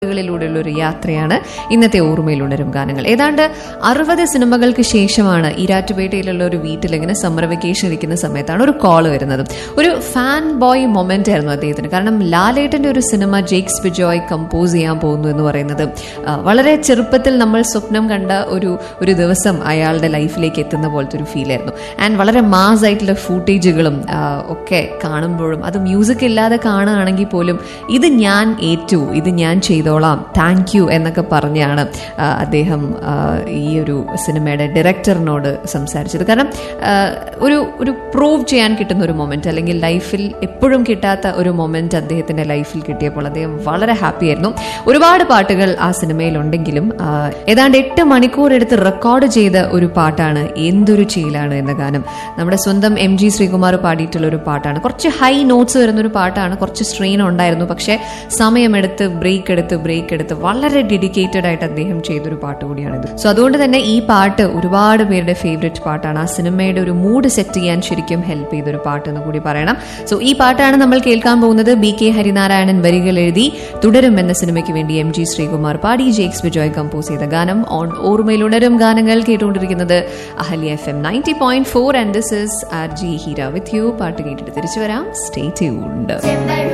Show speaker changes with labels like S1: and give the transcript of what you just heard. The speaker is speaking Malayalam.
S1: ിലൂടെയുള്ള ഒരു യാത്രയാണ് ഇന്നത്തെ ഓർമ്മയിൽ ഉണരും ഗാനങ്ങൾ ഏതാണ്ട് അറുപത് സിനിമകൾക്ക് ശേഷമാണ് ഈരാറ്റുപേട്ടയിലുള്ള ഒരു വീട്ടിൽ ഇങ്ങനെ സമ്മർ വെക്കേഷൻ ഇരിക്കുന്ന സമയത്താണ് ഒരു കോൾ വരുന്നത് ഒരു ഫാൻ ബോയ് മൊമെന്റ് ആയിരുന്നു അദ്ദേഹത്തിന് കാരണം ലാലേട്ടന്റെ ഒരു സിനിമ ജെയ്ക്സ് ബിജോയ് കമ്പോസ് ചെയ്യാൻ പോകുന്നു എന്ന് പറയുന്നത് ആ, വളരെ ചെറുപ്പത്തിൽ നമ്മൾ സ്വപ്നം കണ്ട ഒരു ഒരു ദിവസം അയാളുടെ ലൈഫിലേക്ക് എത്തുന്ന പോലത്തെ ഒരു ഫീൽ ആയിരുന്നു ആൻഡ് വളരെ മാസ് ആയിട്ടുള്ള ഫൂട്ടേജുകളും ഒക്കെ കാണുമ്പോഴും അത് മ്യൂസിക് ഇല്ലാതെ കാണുകയാണെങ്കിൽ പോലും ഇത് ഞാൻ ഏറ്റു ഇത് ഞാൻ ചെയ്തോളാം താങ്ക് യു എന്നൊക്കെ പറഞ്ഞാണ് ആ, അദ്ദേഹം ആ, ഈ ഒരു സിനിമയുടെ ഡയറക്ടറിനോട് സംസാരിച്ചത് കാരണം ആ, ഒരു ഒരു പ്രൂവ് ചെയ്യാൻ കിട്ടുന്ന ഒരു മൊമെന്റ് അല്ലെങ്കിൽ ലൈഫിൽ എപ്പോഴും കിട്ടാത്ത ഒരു മൊമെന്റ് അദ്ദേഹത്തിന്റെ ലൈഫിൽ കിട്ടിയപ്പോൾ അദ്ദേഹം വളരെ ഹാപ്പി ആയിരുന്നു ഒരുപാട് പാട്ടുകൾ ആ സിനിമയിലുണ്ടെങ്കിലും ആ, ഏതാണ്ട് എട്ട് മണിക്കൂർ എടുത്ത് റെക്കോർഡ് ചെയ്ത ഒരു പാട്ടാണ് എന്തൊരു ചെയ്യലാണ് എന്ന ഗാനം നമ്മുടെ സ്വന്തം എം ജി ശ്രീകുമാർ പാടിയിട്ടുള്ള ഒരു പാട്ടാണ് കുറച്ച് ഹൈ നോട്ട്സ് വരുന്ന ഒരു പാട്ടാണ് കുറച്ച് സ്ട്രെയിൻ ഉണ്ടായിരുന്നു പക്ഷേ സമയമെടുത്ത് ബ്രേക്ക് എടുത്ത് ബ്രേക്ക് എടുത്ത് വളരെ ഡെഡിക്കേറ്റഡ് ആയിട്ട് അദ്ദേഹം ചെയ്തൊരു പാട്ട് കൂടിയാണിത് സോ അതുകൊണ്ട് തന്നെ ഈ പാട്ട് ഒരുപാട് പേരുടെ ഫേവറേറ്റ് പാട്ടാണ് ആ സിനിമയുടെ ഒരു മൂഡ് സെറ്റ് ചെയ്യാൻ ശരിക്കും ഹെൽപ്പ് ചെയ്തൊരു പാട്ട് എന്ന് കൂടി പറയണം സോ ഈ പാട്ടാണ് നമ്മൾ കേൾക്കാൻ പോകുന്നത് ബി കെ ഹരിനാരായണൻ വരികൾ എഴുതി തുടരും എന്ന സിനിമയ്ക്ക് വേണ്ടി എം ജി ശ്രീകുമാർ പാടി ജെയ്ക്സ് ബിജോയ് കമ്പോസ് ചെയ്ത ഗാനം ഓൺ ഓർമ്മയിൽ ഉണരും ഗാനങ്ങൾ കേട്ടുകൊണ്ടിരിക്കുന്നത് Ahalya F M ninety point four and this is R J Heera with you പാട്ട് കേട്ടിട്ട് തിരിച്ചു വരാം സ്റ്റേ ട്യൂൺഡ്